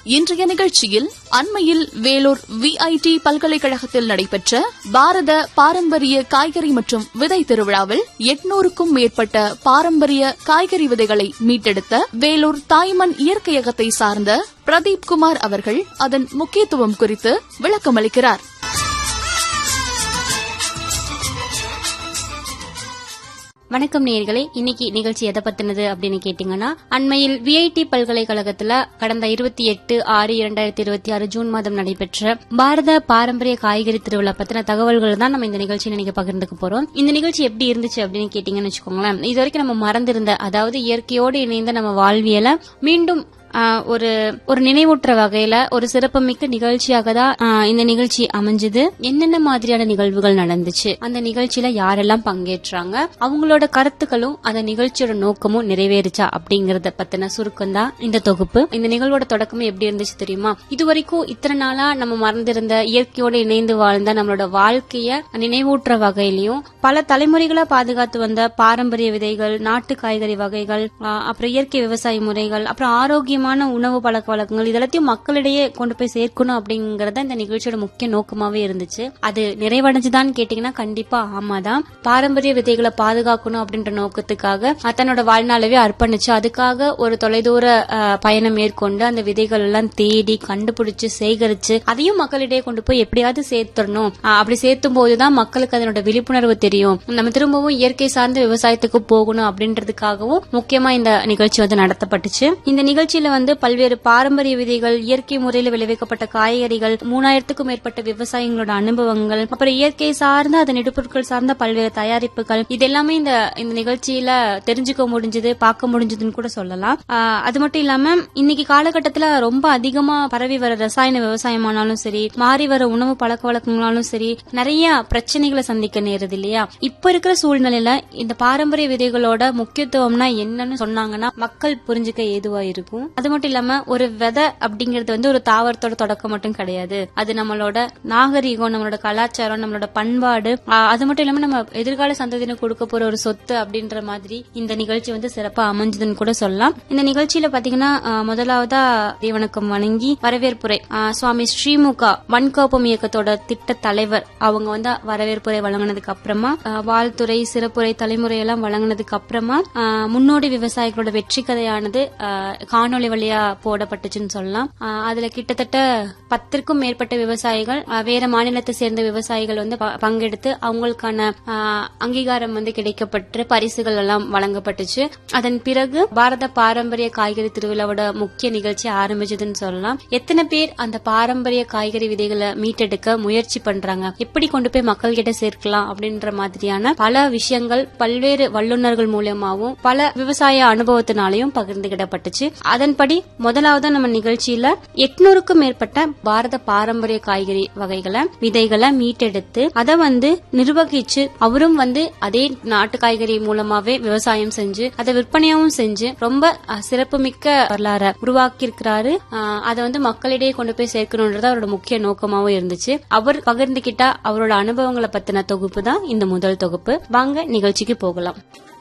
இன்றைய நிகழ்ச்சியில் அண்மையில் வேலூர் விஐடி பல்கலைக்கழகத்தில் நடைபெற்ற பாரத பாரம்பரிய காய்கறி மற்றும் விதை திருவிழாவில் எட்நூறுக்கும் மேற்பட்ட பாரம்பரிய காய்கறி விதைகளை மீட்டெடுத்த வேலூர் தாய்மண் இயற்கையகத்தை சார்ந்த பிரதீப் குமார் அவர்கள் அதன் முக்கியத்துவம் குறித்து விளக்கமளிக்கிறார் வணக்கம் நேயர்களே இன்னைக்கு நிகழ்ச்சி எதை பத்தினது அப்படின்னு கேட்டீங்கன்னா அண்மையில் விஐடி பல்கலைக்கழகத்துல கடந்த இருபத்தி எட்டு ஆறு இரண்டாயிரத்தி இருபத்தி ஆறு ஜூன் மாதம் நடைபெற்ற பாரத பாரம்பரிய காய்கறி திருவிழா பத்தின தகவல்கள் தான் நம்ம இந்த நிகழ்ச்சியில நீங்க பகிர்ந்துக்க போறோம் இந்த நிகழ்ச்சி எப்படி இருந்துச்சு அப்படின்னு கேட்டீங்கன்னு வச்சுக்கோங்களேன் இது வரைக்கும் நம்ம மறந்திருந்த அதாவது இயற்கையோடு இணைந்த நம்ம வாழ்வியலை மீண்டும் ஆஹ் ஒரு ஒரு நினைவூட்டுற வகையில ஒரு சிறப்புமிக்க நிகழ்ச்சியாக தான் ஆஹ் இந்த நிகழ்ச்சி அமைஞ்சது என்னென்ன மாதிரியான நிகழ்வுகள் நடந்துச்சு அந்த நிகழ்ச்சியில யாரெல்லாம் பங்கேற்றாங்க அவங்களோட கருத்துக்களும் அந்த நிகழ்ச்சியோட நோக்கமும் நிறைவேறுச்சா அப்படிங்கறத பத்தின சுருக்கம் தான் இந்த தொகுப்பு இந்த நிகழ்வோட தொடக்கமே எப்படி இருந்துச்சு தெரியுமா இது வரைக்கும் இத்தனை நாளா நம்ம மறந்திருந்த இயற்கையோட இணைந்து வாழ்ந்த நம்மளோட வாழ்க்கைய நினைவூட்டுற வகையிலையும் பல தலைமுறைகளா பாதுகாத்து வந்த பாரம்பரிய விதைகள் நாட்டு காய்கறி வகைகள் ஆஹ் அப்புறம் இயற்கை விவசாய முறைகள் அப்புறம் ஆரோக்கியமான உணவு பழக்க வழக்கங்கள் இதெல்லாத்தையும் மக்களிடையே கொண்டு போய் சேர்க்கணும் அப்படிங்கறத இந்த நிகழ்ச்சியோட முக்கிய நோக்கமாவே இருந்துச்சு அது நிறைவடைஞ்சுதான்னு கேட்டீங்கன்னா கண்டிப்பா ஆமாதான் பாரம்பரிய விதைகளை பாதுகாக்கணும் அப்படின்ற நோக்கத்துக்காக தன்னோட வாழ்நாளவே அர்ப்பணிச்சு அதுக்காக ஒரு தொலைதூர ஆஹ், பயணம் மேற்கொண்டு அந்த விதைகள் எல்லாம் தேடி கண்டுபிடிச்சு சேகரிச்சு அதையும் மக்களிடையே கொண்டு போய் எப்படியாவது சேர்த்துடணும் ஆஹ், அப்படி சேர்த்தும் போதுதான் மக்களுக்கு அதனோட விழிப்புணர்வு தெரியும் நம்ம திரும்பவும் இயற்கை சார்ந்த விவசாயத்துக்கு போகணும் அப்படின்றதுக்காகவும் முக்கியமா இந்த நிகழ்ச்சி வந்து நடத்தப்பட்டுச்சு இந்த நிகழ்ச்சியில வந்து பல்வேறு பாரம்பரிய விதைகள் இயற்கை முறையில் விளைவிக்கப்பட்ட காய்கறிகள் மூணாயிரத்துக்கும் மேற்பட்ட விவசாயிகளோட அனுபவங்கள் அப்புறம் இயற்கை சார்ந்த அதன் இடுபொருட்கள் சார்ந்த பல்வேறு தயாரிப்புகள் இது எல்லாமே இந்த இந்த நிகழ்ச்சியில தெரிஞ்சுக்க முடிஞ்சது பார்க்க முடிஞ்சதுன்னு கூட சொல்லலாம் ஆஹ் அது மட்டும் இல்லாம இன்னைக்கு காலகட்டத்துல ரொம்ப அதிகமா பரவி வர ரசாயன விவசாயமானாலும் சரி மாறி வர உணவு பழக்க வழக்கங்களாலும் சரி நிறைய பிரச்சனைகளை சந்திக்க நேருது இல்லையா இப்ப இருக்கிற சூழ்நிலையில இந்த பாரம்பரிய விதைகளோட முக்கியத்துவம்னா என்னன்னு சொன்னாங்கன்னா மக்கள் புரிஞ்சுக்க ஏதுவா இருக்கும் அது மட்டும் இல்லாம ஒரு விதை அப்படிங்கிறது வந்து ஒரு தாவரத்தோட தொடக்கம் மட்டும் கிடையாது அது நம்மளோட நாகரீகம் நம்மளோட கலாச்சாரம் நம்மளோட பண்பாடு ஆஹ் அது மட்டும் இல்லாம நம்ம எதிர்கால சந்ததியினர் கொடுக்க போற ஒரு சொத்து அப்படின்ற மாதிரி இந்த நிகழ்ச்சி வந்து சிறப்பா அமைஞ்சதுன்னு கூட சொல்லலாம் இந்த நிகழ்ச்சியில பாத்தீங்கன்னா ஆஹ் முதலாவதா தேவணக்கம் வணங்கி வரவேற்புரை ஆஹ் சுவாமி ஸ்ரீமுகா வன்கோப்பம் இயக்கத்தோட திட்ட தலைவர் அவங்க வந்து வரவேற்புரை வழங்கினதுக்கு அப்புறமா ஆஹ் வாழ்த்துறை சிறப்புரை தலைமுறை எல்லாம் வழங்கினதுக்கு அப்புறமா ஆஹ் முன்னோடி விவசாயிகளோட வெற்றி கதையானது ஆஹ் காணொளி வழியா போடப்பட்டுச்சுன்னு சொல்லலாம் ஆஹ் அதுல கிட்டத்தட்ட பத்திற்கும் மேற்பட்ட விவசாயிகள் ஆஹ் வேற மாநிலத்தை சேர்ந்த விவசாயிகள் வந்து ப- பங்கெடுத்து அவங்களுக்கான ஆஹ் அங்கீகாரம் வந்து கிடைக்கப்பட்டு பரிசுகள் எல்லாம் வழங்கப்பட்டுச்சு அதன் பிறகு பாரத பாரம்பரிய காய்கறி திருவிழாவோட முக்கிய நிகழ்ச்சி ஆரம்பிச்சதுன்னு சொல்லலாம் எத்தனை பேர் அந்த பாரம்பரிய காய்கறி விதைகளை மீட்டெடுக்க முயற்சி பண்றாங்க எப்படி கொண்டு போய் மக்கள் கிட்ட சேர்க்கலாம் அப்படின்ற மாதிரியான பல விஷயங்கள் பல்வேறு வல்லுநர்கள் மூலியமாவும் பல விவசாய அனுபவத்தினாலையும் பகிர்ந்துகிடப்பட்டுச்சு அதன்படி முதலாவது நம்ம நிகழ்ச்சியில எட்நூறுக்கும் மேற்பட்ட பாரத பாரம்பரிய காய்கறி வகைகளை விதைகளை மீட்டெடுத்து அதை வந்து நிர்வகிச்சு அவரும் வந்து அதே நாட்டு காய்கறி மூலமாவே விவசாயம் செஞ்சு அதை விற்பனையாவும் செஞ்சு ரொம்ப அஹ், சிறப்புமிக்க வரலாற உருவாக்கி இருக்கிறாரு அதை வந்து மக்களிடையே கொண்டு போய் சேர்க்கணும்ன்றது அவரோட முக்கிய நோக்கமாவும் இருந்துச்சு அவர் பகிர்ந்துகிட்ட அவரோட அனுபவங்களை பத்தின தொகுப்பு தான் இந்த முதல் தொகுப்பு வாங்க நிகழ்ச்சிக்கு போகலாம்